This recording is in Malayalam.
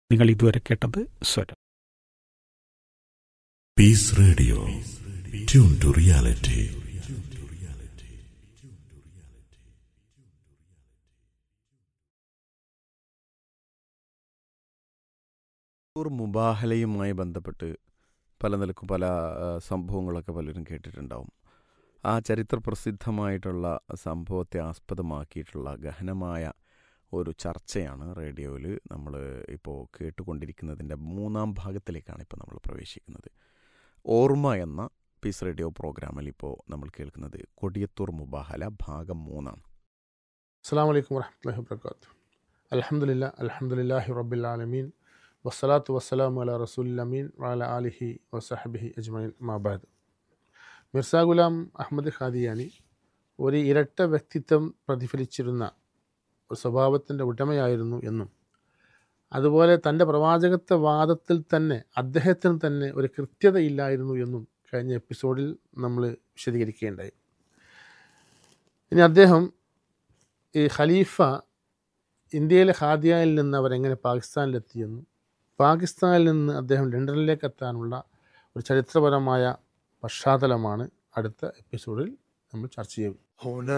നിങ്ങൾ ഇതുവരെ കേട്ടത് സ്വരം Peace Radio. Tune to reality. ടൂർ മുബാഹലയുമായി ബന്ധപ്പെട്ട് പല നിലക്കും പല ആ, സംഭവങ്ങളൊക്കെ പലരും കേട്ടിട്ടുണ്ടാവും ആ ചരിത്ര പ്രസിദ്ധമായിട്ടുള്ള സംഭവത്തെ ആസ്പദമാക്കിയിട്ടുള്ള ഗഹനമായ ഒരു ചർച്ചയാണ് റേഡിയോയിൽ നമ്മൾ ഇപ്പോൾ കേട്ടുകൊണ്ടിരിക്കുന്നതിൻ്റെ മൂന്നാം ഭാഗത്തിലേക്കാണ് ഇപ്പോൾ നമ്മൾ പ്രവേശിക്കുന്നത് ഓർമ്മ എന്ന പീസ് റേഡിയോ പ്രോഗ്രാമിൽ ഇപ്പോൾ നമ്മൾ കേൾക്കുന്നത് കൊടിയത്തൂർ മുബാഹല ഭാഗം മൂന്നാണ് അസ്സാം വലൈക്കും വർഹമത്തല്ലാഹി വാബർക്കാത്തു അലഹമുല്ല അലഹമുല്ലാഹി റബ്ബിലാലമീൻ വസ്സലാത്തു വസ്സലാമു അല റസൂലമീൻ വാല ആലിഹി വസഹബിഹി അജ്മൈൻ മാബാദ് മിർസ ഗുലാം അഹമ്മദ് ഖാദിയാനി ഒരു ഇരട്ട വ്യക്തിത്വം പ്രതിഫലിച്ചിരുന്ന ഒരു സ്വഭാവത്തിൻ്റെ ഉടമയായിരുന്നു എന്നും അതുപോലെ തൻ്റെ പ്രവാചകത്വ വാദത്തിൽ തന്നെ അദ്ദേഹത്തിന് തന്നെ ഒരു കൃത്യതയില്ലായിരുന്നു എന്നും കഴിഞ്ഞ എപ്പിസോഡിൽ നമ്മൾ വിശദീകരിക്കുകയുണ്ടായി ഇനി അദ്ദേഹം ഈ ഖലീഫ ഇന്ത്യയിലെ ഖാദിയയിൽ നിന്ന് അവരെങ്ങനെ പാകിസ്ഥാനിലെത്തിയെന്നും പാകിസ്ഥാനിൽ നിന്ന് അദ്ദേഹം ലണ്ടനിലേക്ക് എത്താനുള്ള ഒരു ചരിത്രപരമായ പശ്ചാത്തലമാണ് അടുത്ത എപ്പിസോഡിൽ നമ്മൾ ചർച്ച ചെയ്യും